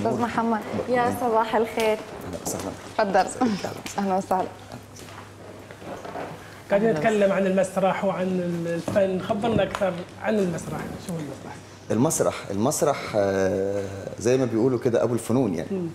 استاذ محمد يا صباح الخير اهلا وسهلا تفضل اهلا وسهلا قاعدين نتكلم عن المسرح وعن الفن خبرنا اكثر عن المسرح شو هو المسرح المسرح المسرح آه، زي ما بيقولوا كده ابو الفنون يعني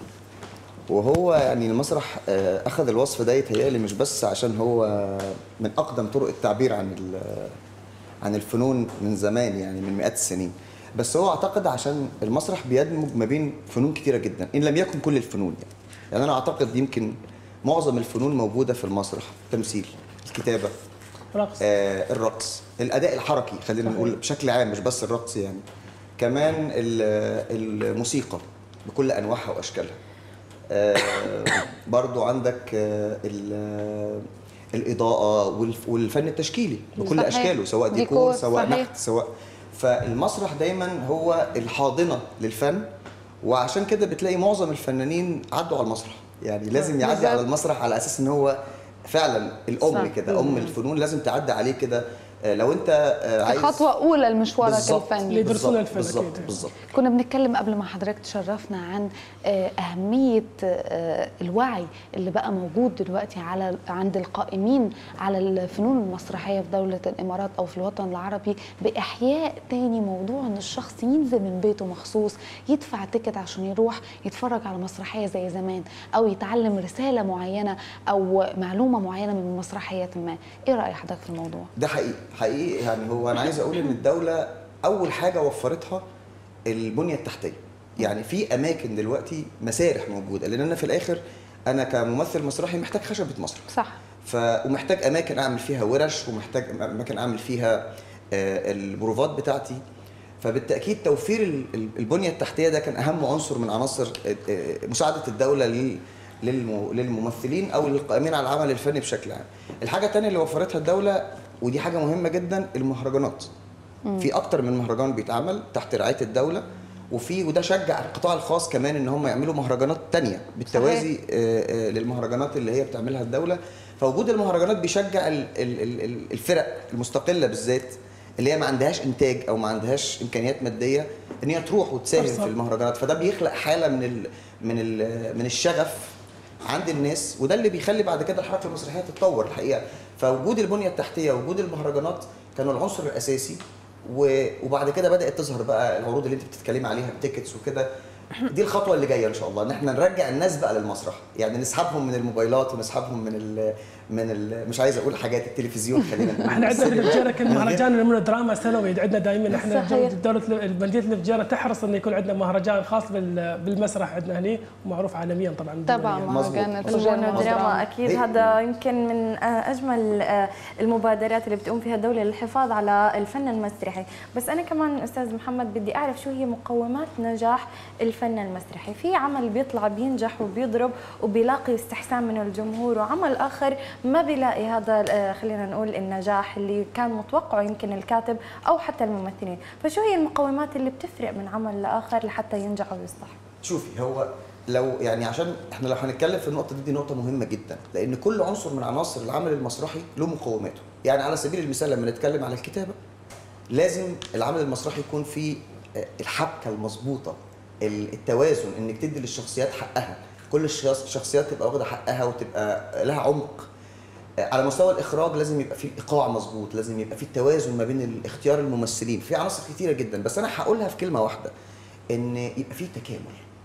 وهو يعني المسرح آه، اخذ الوصف ده يتهيألي مش بس عشان هو من اقدم طرق التعبير عن ال- عن الفنون من زمان يعني من مئات السنين بس هو اعتقد عشان المسرح بيدمج ما بين فنون كتيره جدا ان لم يكن كل الفنون يعني يعني انا اعتقد يمكن معظم الفنون موجوده في المسرح التمثيل الكتابه رقص آه الرقص الاداء الحركي خلينا نقول بشكل عام مش بس الرقص يعني كمان ال- الموسيقى بكل انواعها واشكالها آه برضو عندك آه ال- الاضاءه والف- والفن التشكيلي بكل صحيح. اشكاله سواء ديكور, ديكور، سواء صحيح. نحت سواء فالمسرح دايما هو الحاضنه للفن وعشان كده بتلاقي معظم الفنانين عدوا على المسرح يعني لازم يعدي على بالظبط. المسرح على اساس ان هو فعلا الام صح. كده ام الفنون لازم تعدي عليه كده آه، لو انت آه، عايز خطوه اولى لمشوارك بالظبط، الفني اللي يدرسون بالظبط، الفن بالظبط أكيد. بالظبط كنا بنتكلم قبل ما حضرتك تشرفنا عن آه، أهمية آه، الوعي اللي بقى موجود دلوقتي على عند القائمين على الفنون المسرحية في دولة الإمارات أو في الوطن العربي بإحياء تاني موضوع إن الشخص ينزل من بيته مخصوص يدفع تيكت عشان يروح يتفرج على مسرحية زي زمان أو يتعلم رسالة معينة أو معلومة معينة من مسرحية ما إيه رأي حضرتك في الموضوع؟ ده حقيقي حقيقي يعني هو انا عايز اقول ان الدوله اول حاجه وفرتها البنيه التحتيه يعني في اماكن دلوقتي مسارح موجوده لان انا في الاخر انا كممثل مسرحي محتاج خشبه مسرح صح ف ومحتاج اماكن اعمل فيها ورش ومحتاج اماكن اعمل فيها آه، البروفات بتاعتي فبالتاكيد توفير ال- ال- البنيه التحتيه ده كان اهم عنصر من عناصر آه، آه، مساعده الدوله لل للم- للممثلين او للقائمين على العمل الفني بشكل عام. الحاجه الثانيه اللي وفرتها الدوله ودي حاجه مهمه جدا المهرجانات. في اكتر من مهرجان بيتعمل تحت رعايه الدوله وفي وده شجع القطاع الخاص كمان ان هم يعملوا مهرجانات تانية بالتوازي آه، آه، للمهرجانات اللي هي بتعملها الدوله فوجود المهرجانات بيشجع ال- ال- ال- ال- الفرق المستقله بالذات اللي هي ما عندهاش انتاج او ما عندهاش امكانيات ماديه ان هي تروح وتساهم فرصة. في المهرجانات فده بيخلق حاله من ال من ال من الشغف عند الناس وده اللي بيخلي بعد كده الحركه المسرحيه تتطور الحقيقه فوجود البنيه التحتيه ووجود المهرجانات كانوا العنصر الاساسي و- وبعد كده بدات تظهر بقى العروض اللي انت بتتكلمي عليها بتيكتس وكده دي الخطوه اللي جايه ان شاء الله ان احنا نرجع الناس بقى للمسرح يعني نسحبهم من الموبايلات ونسحبهم من ال من ال مش عايز اقول حاجات التلفزيون خلينا نقول احنا عندنا في الفجيره كل من غير- مهرجان المونودراما سنوي عندنا دائما احنا صحيح. دوله مدينه الفجيره تحرص انه يكون عندنا مهرجان خاص بال- بالمسرح عندنا هنا ومعروف عالميا طبعا طبعا دولياً. مهرجان مظبوط. الفجر المونودراما والدراما. اكيد هي- هذا يمكن من آه، اجمل آه، المبادرات اللي بتقوم فيها الدوله للحفاظ على الفن المسرحي بس انا كمان استاذ محمد بدي اعرف شو هي مقومات نجاح الفن المسرحي في عمل بيطلع بينجح وبيضرب وبيلاقي استحسان من الجمهور وعمل اخر ما بيلاقي هذا آه، خلينا نقول النجاح اللي كان متوقعه يمكن الكاتب او حتى الممثلين فشو هي المقومات اللي بتفرق من عمل لاخر لحتى ينجح ويصلح شوفي هو لو يعني عشان احنا لو هنتكلم في النقطه دي دي نقطه مهمه جدا لان كل عنصر من عناصر العمل المسرحي له مقوماته يعني على سبيل المثال لما نتكلم على الكتابه لازم العمل المسرحي يكون فيه آه، الحبكه المظبوطه ال- التوازن انك تدي للشخصيات حقها كل الشخص- الشخصيات تبقى واخده حقها وتبقى لها عمق آه، على مستوى الاخراج لازم يبقى فيه ايقاع مظبوط لازم يبقى فيه التوازن ما بين اختيار الممثلين في عناصر كتيره جدا بس انا هقولها في كلمه واحده ان يبقى فيه تكامل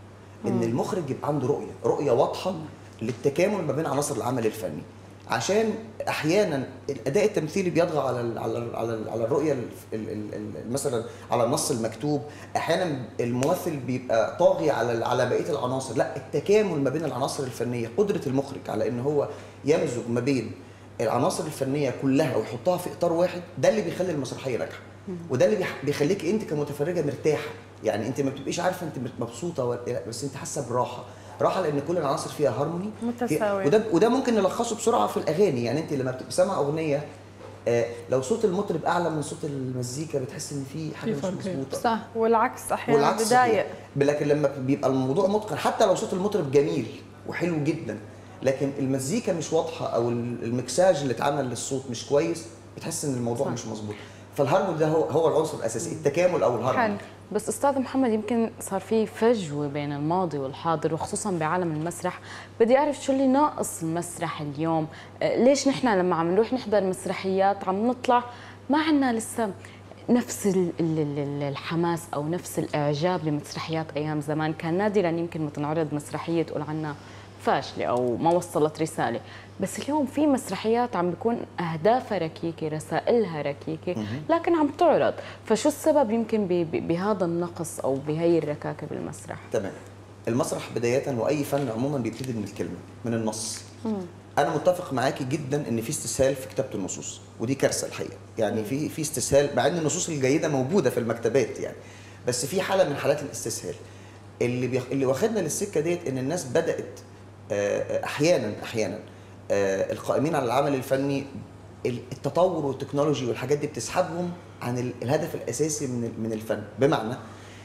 ان المخرج يبقى عنده رؤيه رؤيه واضحه للتكامل ما بين عناصر العمل الفني عشان احيانا الاداء التمثيلي بيطغى على ال على ال على, ال على الرؤيه ال ال ال ال مثلا على النص المكتوب احيانا الممثل بيبقى طاغي على ال- على بقيه العناصر لا التكامل ما بين العناصر الفنيه قدره المخرج على ان هو يمزج ما بين العناصر الفنيه كلها ويحطها في اطار واحد ده اللي بيخلي المسرحيه ناجحه وده اللي بيح- بيخليك انت كمتفرجه مرتاحه يعني انت ما بتبقيش عارفه انت مبسوطه ولا لا بس انت حاسه براحه راحه لان كل العناصر فيها هارموني متساوية. وده وده ممكن نلخصه بسرعه في الاغاني يعني انت لما بتبقى سامعه اغنيه آه، لو صوت المطرب اعلى من صوت المزيكا بتحس ان في حاجه في مش فرق. مظبوطه صح والعكس احيانا والعكس بدايق صحيح. لكن لما بيبقى الموضوع متقن حتى لو صوت المطرب جميل وحلو جدا لكن المزيكا مش واضحه او المكساج اللي اتعمل للصوت مش كويس بتحس ان الموضوع صح. مش مظبوط فالهارموني ده هو هو العنصر الاساسي التكامل او حلو. الهارموني بس استاذ محمد يمكن صار في فجوه بين الماضي والحاضر وخصوصا بعالم المسرح بدي اعرف شو اللي ناقص المسرح اليوم آه، ليش نحن لما عم نروح نحضر مسرحيات عم نطلع ما عندنا لسه نفس ال- ال- ال- الحماس او نفس الاعجاب بمسرحيات ايام زمان كان نادرا يمكن ما تنعرض مسرحيه تقول عنها فاشله او ما وصلت رساله بس اليوم في مسرحيات عم بيكون اهدافها ركيكه رسائلها ركيكه لكن عم تعرض فشو السبب يمكن ب- ب- بهذا النقص او بهي الركاكه بالمسرح تمام المسرح بداية وأي فن عموما بيبتدي من الكلمة من النص أنا متفق معاكي جدا إن في استسهال في كتابة النصوص ودي كارثة الحقيقة يعني في في استسهال مع إن النصوص الجيدة موجودة في المكتبات يعني بس في حالة من حالات الاستسهال اللي بيخ... اللي واخدنا للسكة ديت إن الناس بدأت آه، أحيانا أحيانا آه، القائمين على العمل الفني ال- التطور والتكنولوجي والحاجات دي بتسحبهم عن ال- الهدف الأساسي من ال- من الفن بمعنى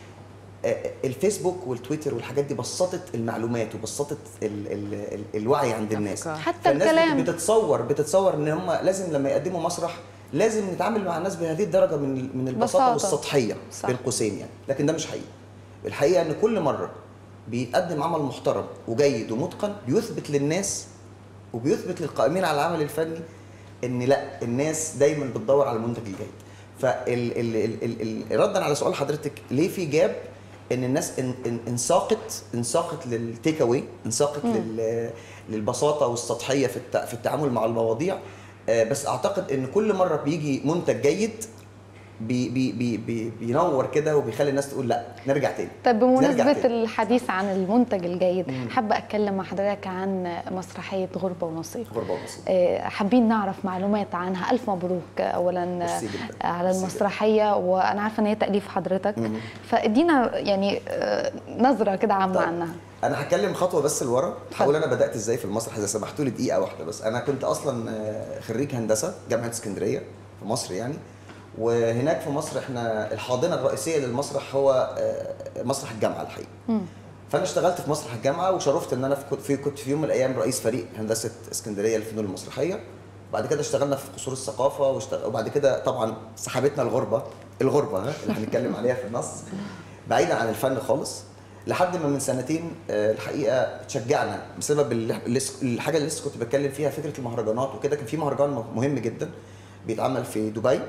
آه، الفيسبوك والتويتر والحاجات دي بسطت المعلومات وبسطت ال ال ال الوعي عند الناس أفكار. حتى فالناس الكلام. بت- بتتصور بتتصور ان هم لازم لما يقدموا مسرح لازم نتعامل مع الناس بهذه الدرجه من ال- من البساطه بساطة. والسطحيه صح. بين قوسين يعني لكن ده مش حقيقي الحقيقه ان كل مره بيتقدم عمل محترم وجيد ومتقن بيثبت للناس وبيثبت للقائمين على العمل الفني ان لا الناس دايما بتدور على المنتج الجيد فال ال ال ال ال ردا على سؤال حضرتك ليه في جاب ان الناس ان ان انساقت انساقت للتيك اواي انساقت لل للبساطه والسطحيه في التع- في التعامل مع المواضيع آه، بس اعتقد ان كل مره بيجي منتج جيد بي بي بي بي بينور كده وبيخلي الناس تقول لا نرجع تاني طيب نرجع بمناسبة تاني. الحديث عن المنتج الجيد حابة أتكلم مع حضرتك عن مسرحية غربة ونصيب غربة ونصيب. آه، حابين نعرف معلومات عنها ألف مبروك أولا ميرسي جدا. على ميرسي المسرحية وأنا عارفة إن هي تأليف حضرتك فادينا يعني آه، نظرة كده عامة طيب. عنها انا هتكلم خطوه بس لورا هقول انا بدات ازاي في المسرح اذا سمحتوا لي دقيقه واحده بس انا كنت اصلا آه، خريج هندسه جامعه اسكندريه في مصر يعني وهناك في مصر احنا الحاضنه الرئيسيه للمسرح هو آه، مسرح الجامعه الحقيقه فانا اشتغلت في مسرح الجامعه وشرفت ان انا في كنت في كنت في يوم من الايام رئيس فريق هندسه اسكندريه للفنون المسرحيه وبعد كده اشتغلنا في قصور الثقافه واشتغل وبعد كده طبعا سحبتنا الغربه الغربه ها اللي هنتكلم عليها في النص بعيدا عن الفن خالص لحد ما من سنتين آه، الحقيقه اتشجعنا بسبب اللي- اللي- الحاجه اللي لسه كنت بتكلم فيها فكره المهرجانات وكده كان في مهرجان مهم جدا بيتعمل في دبي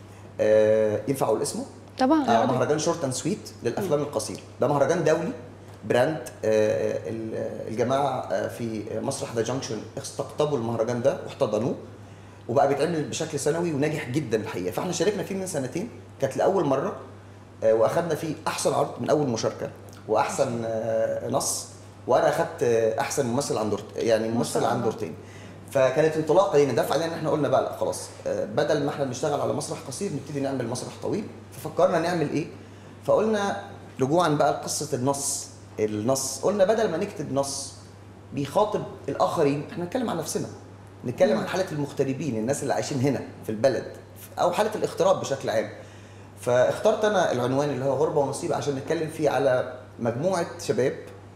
آه، ينفع اقول اسمه؟ طبعا آه مهرجان شورت اند سويت للافلام القصيره ده مهرجان دولي براند آه، ال- الجماعه آه، في مسرح ذا جانكشن استقطبوا المهرجان ده واحتضنوه وبقى بيتعمل بشكل سنوي وناجح جدا الحقيقه فاحنا شاركنا فيه من سنتين كانت لاول مره آه، واخدنا فيه احسن عرض من اول مشاركه واحسن آه، نص وانا اخدت آه، احسن ممثل عن دورت يعني ممثل عن دورتين فكانت انطلاقه لينا دفعه لان احنا قلنا بقى لا خلاص آه، بدل ما احنا بنشتغل على مسرح قصير نبتدي نعمل مسرح طويل ففكرنا نعمل ايه فقلنا رجوعا بقى لقصه النص النص قلنا بدل ما نكتب نص بيخاطب الاخرين احنا نتكلم عن نفسنا نتكلم عن حاله المغتربين الناس اللي عايشين هنا في البلد او حاله الاغتراب بشكل عام فاخترت انا العنوان اللي هو غربه ونصيب عشان نتكلم فيه على مجموعه شباب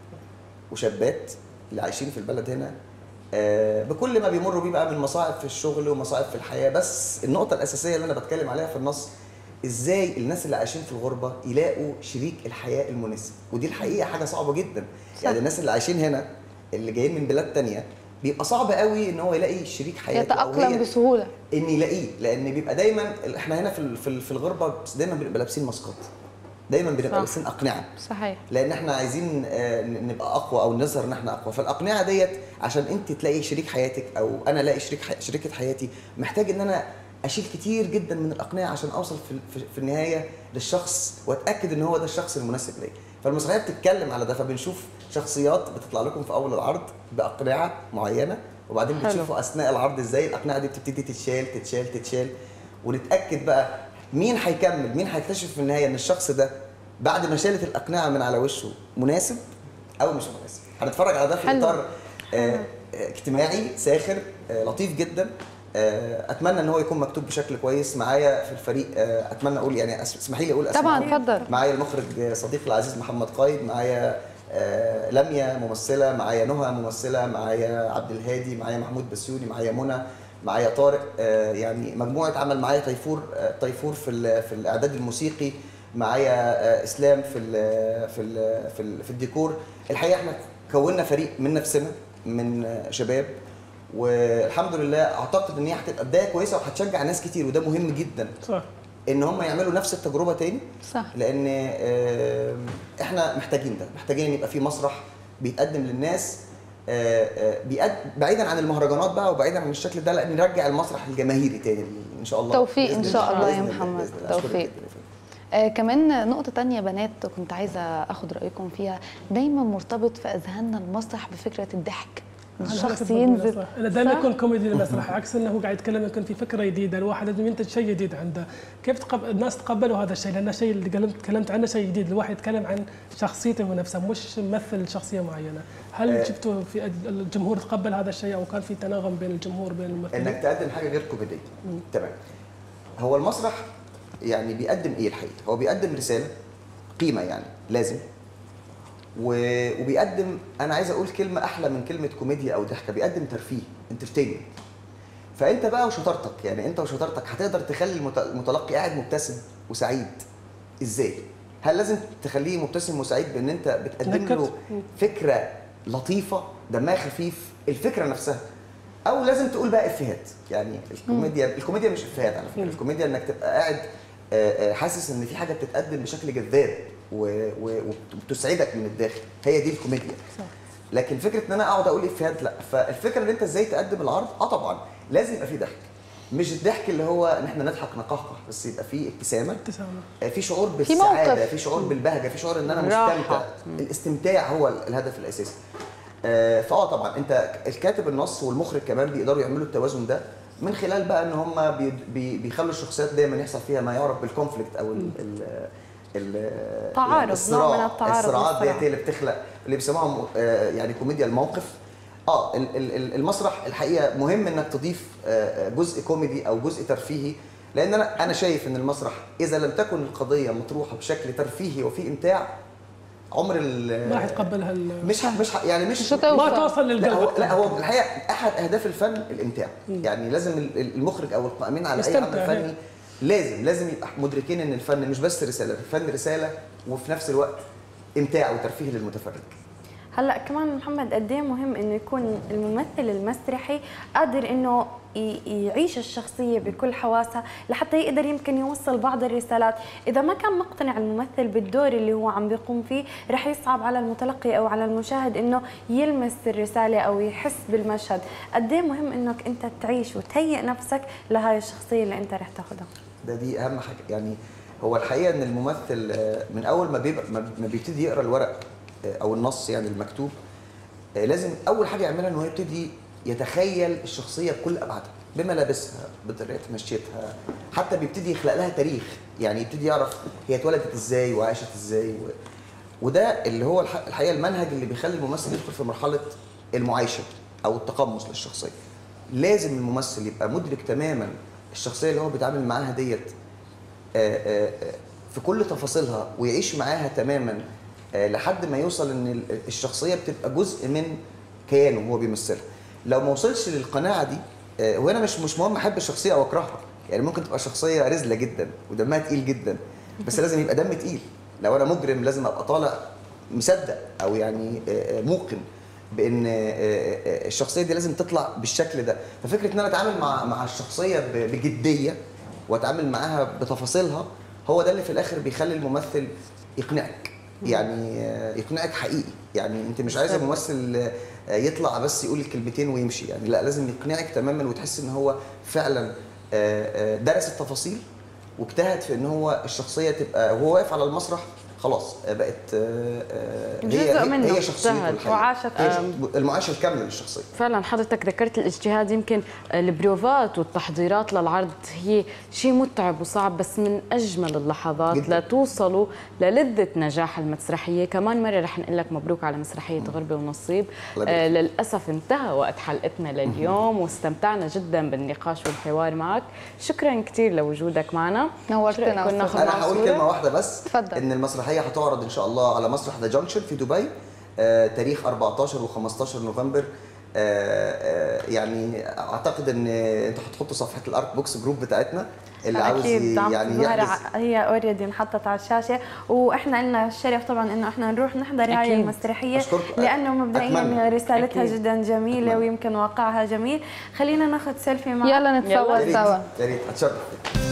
وشابات اللي عايشين في البلد هنا آه، بكل ما بيمروا بيه بقى من مصاعب في الشغل ومصاعب في الحياه بس النقطه الاساسيه اللي انا بتكلم عليها في النص ازاي الناس اللي عايشين في الغربه يلاقوا شريك الحياه المناسب ودي الحقيقه حاجه صعبه جدا يعني الناس اللي عايشين هنا اللي جايين من بلاد تانية بيبقى صعب قوي ان هو يلاقي شريك حياته أو يتأقلم هي- بسهولة ان يلاقيه لان بيبقى دايما احنا هنا في ال- في ال- في الغربه دايما بنبقى لابسين ماسكات دايما بنبقى صح. لابسين اقنعه صحيح لان احنا عايزين آه، ن- نبقى اقوى او نظهر ان احنا اقوى فالاقنعه ديت عشان انت تلاقي شريك حياتك او انا الاقي شريك حي... شريكه حياتي محتاج ان انا اشيل كتير جدا من الاقنعه عشان اوصل في, في, في النهايه للشخص واتاكد ان هو ده الشخص المناسب ليا فالمسرحيه بتتكلم على ده فبنشوف شخصيات بتطلع لكم في اول العرض باقنعه معينه وبعدين حلو. بتشوفوا اثناء العرض ازاي الاقنعه دي بتبتدي تتشال تتشال تتشال ونتاكد بقى مين هيكمل مين هيكتشف في النهايه ان الشخص ده بعد ما شالت الاقنعه من على وشه مناسب او مش مناسب هنتفرج على ده في حلو. اطار آه، آه، اجتماعي ساخر آه، لطيف جدا آه، اتمنى ان هو يكون مكتوب بشكل كويس معايا في الفريق آه، اتمنى اقول يعني أس- اسمحي لي اقول اسماء طبعا اتفضل معايا المخرج صديقي العزيز محمد قايد معايا آه، لميا ممثله معايا نهى ممثله معايا عبد الهادي معايا محمود بسيوني معايا منى معايا طارق آه، يعني مجموعه عمل معايا تيفور آه، تيفور في ال- في الاعداد الموسيقي معايا آه، اسلام في ال في ال في, ال في الديكور الحقيقه احنا كونا فريق من نفسنا من آه، شباب والحمد لله اعتقد ان هي هتبقى بدايه كويسه وهتشجع ناس كتير وده مهم جدا صح ان هم يعملوا نفس التجربه تاني صح لان آه، احنا محتاجين ده محتاجين ان يبقى في مسرح بيتقدم للناس آه، آه، بيقد... بعيدا عن المهرجانات بقى وبعيدا عن الشكل ده لا نرجع المسرح الجماهيري تاني ان شاء الله توفيق بإذن إن شاء الله يا بإذن الله، محمد، بإذن الله. أشكرك توفيق. جداً يا فندم. آه كمان نقطة تانية بنات كنت عايزة أخد رأيكم فيها دايما مرتبط في أذهاننا المسرح بفكرة الضحك إن أنا الشخص هذا ينزل صح. انا دائما صح؟ يكون كوميدي المسرح عكس انه هو قاعد يتكلم يكون في فكره جديده الواحد لازم ينتج شيء جديد عنده كيف تقب... الناس تقبلوا هذا الشيء لان الشيء اللي قلت تكلمت عنه شيء جديد الواحد يتكلم عن شخصيته هو نفسه مش يمثل شخصيه معينه هل آه. شفتوا في أج- الجمهور تقبل هذا الشيء او كان في تناغم بين الجمهور بين الممثلين انك تقدم حاجه غير كوميديه تمام هو المسرح يعني بيقدم ايه الحقيقه هو بيقدم رساله قيمه يعني لازم و- وبيقدم انا عايز اقول كلمه احلى من كلمه كوميديا او ضحكه بيقدم ترفيه انترتينمنت فانت بقى وشطارتك يعني انت وشطارتك هتقدر تخلي المت- المتلقي قاعد مبتسم وسعيد ازاي هل لازم تخليه مبتسم وسعيد بان انت بتقدم نكت. له فكره لطيفه دمها خفيف الفكره نفسها او لازم تقول بقى افيهات يعني الكوميديا الكوميديا مش افيهات على فكره الكوميديا انك تبقى قاعد آه، آه، حاسس ان في حاجه بتتقدم بشكل جذاب و- و- وبتسعدك من الداخل هي دي الكوميديا لكن فكره ان انا اقعد اقول افيهات لا فالفكره ان انت ازاي تقدم العرض اه طبعا لازم يبقى فيه ضحك مش الضحك اللي هو ان احنا نضحك نقهقه بس يبقى فيه ابتسامه ابتسامه آه، في شعور موقف. بالسعاده في شعور بالبهجه في شعور ان انا راحة. مستمتع الاستمتاع هو الهدف الاساسي آه، فاه طبعا انت الكاتب النص والمخرج كمان بيقدروا يعملوا التوازن ده من خلال بقى ان هم بي بي بيخلوا الشخصيات دايما يحصل فيها ما يعرف بالكونفليكت او ال ال ال تعارض، نوع من الصراع التعارض الصراعات والصراع. ديت هي اللي بتخلق اللي بيسموها آه، يعني كوميديا الموقف اه ال- ال- ال- المسرح الحقيقه مهم انك تضيف آه، آه، جزء كوميدي او جزء ترفيهي لان انا انا شايف ان المسرح اذا لم تكن القضيه مطروحه بشكل ترفيهي وفي امتاع عمر ال- ما راح يتقبلها ال- مش ح- مش ح- يعني مش مش هتوصل. ما توصل لا للقلب هو لا هو الحقيقه احد اهداف الفن الامتاع يعني لازم ال- ال- المخرج او القائمين على اي عمل يستمتع، فني هي. لازم لازم يبقى مدركين ان الفن مش بس رساله الفن رساله وفي نفس الوقت امتاع وترفيه للمتفرج هلا كمان محمد قد ايه مهم انه يكون الممثل المسرحي قادر انه ي- يعيش الشخصيه بكل حواسها لحتى يقدر يمكن يوصل بعض الرسالات اذا ما كان مقتنع الممثل بالدور اللي هو عم بيقوم فيه رح يصعب على المتلقي او على المشاهد انه يلمس الرساله او يحس بالمشهد قد ايه مهم انك انت تعيش وتهيئ نفسك لهاي الشخصيه اللي انت رح تاخذها ده دي اهم حاجه يعني هو الحقيقه ان الممثل آه، من اول ما بيبقى ما ما بيبتدي يقرا الورق آه، او النص يعني المكتوب آه، لازم اول حاجه يعملها ان هو يبتدي يتخيل الشخصيه بكل ابعادها بملابسها بطريقه مشيتها حتى بيبتدي يخلق لها تاريخ يعني يبتدي يعرف هي اتولدت ازاي وعاشت ازاي و... وده اللي هو الح- الحقيقه المنهج اللي بيخلي الممثل يدخل في مرحله المعايشه او التقمص للشخصيه لازم الممثل يبقى مدرك تماما الشخصيه اللي هو بيتعامل معاها ديت آه، آه، آه، في كل تفاصيلها ويعيش معاها تماما آه، لحد ما يوصل ان ال- الشخصيه بتبقى جزء من كيانه وهو بيمثلها لو ما وصلش للقناعه دي آه، وهنا مش مش مهم احب الشخصيه او اكرهها يعني ممكن تبقى شخصيه رزله جدا ودمها تقيل جدا بس لازم يبقى دم تقيل لو انا مجرم لازم ابقى طالع مصدق او يعني آه، آه، موقن بان آه، آه، الشخصيه دي لازم تطلع بالشكل ده ففكره ان انا اتعامل مع مع الشخصيه ب- بجديه واتعامل معاها بتفاصيلها هو ده اللي في الاخر بيخلي الممثل يقنعك يعني آه، يقنعك حقيقي يعني انت مش عايز الممثل آه، يطلع بس يقول الكلمتين ويمشي يعني لا لازم يقنعك تماما وتحس ان هو فعلا آه، آه، درس التفاصيل واجتهد في ان هو الشخصيه تبقى وهو واقف على المسرح خلاص آه، بقت آه، آه، جزء هي منه هي شخصيته اجتهد الحقيقية. وعاشت هي ش- المعاشه الكامله للشخصيه فعلا حضرتك ذكرت الاجتهاد يمكن البروفات والتحضيرات للعرض هي شيء متعب وصعب بس من اجمل اللحظات جداً. لتوصلوا للذه نجاح المسرحيه كمان مره رح نقول لك مبروك على مسرحيه غربه ونصيب الله يبارك آه للاسف انتهى وقت حلقتنا لليوم واستمتعنا جدا بالنقاش والحوار معك شكرا كثير لوجودك معنا نورتنا كنا أستاذ. ناخذ انا هقول كلمه واحده بس اتفضل. ان المسرحيه هتعرض ان شاء الله على مسرح ذا جانكشن في دبي آه، تاريخ 14 و15 نوفمبر آه، يعني اعتقد ان انتوا هتحطوا صفحه الارت بوكس جروب بتاعتنا اللي عاوز اكيد عم يعني تظهر يحجز ع- هي اوريدي انحطت على الشاشه واحنا لنا الشرف طبعا انه احنا نروح نحضر هاي أكيد. المسرحيه أشكرك. لانه مبدئيا أتمنى. رسالتها أكيد. جدا جميله أتمنى. ويمكن واقعها جميل خلينا ناخذ سيلفي مع يلا نتصور يا ريت سوا يا ريت اتشرف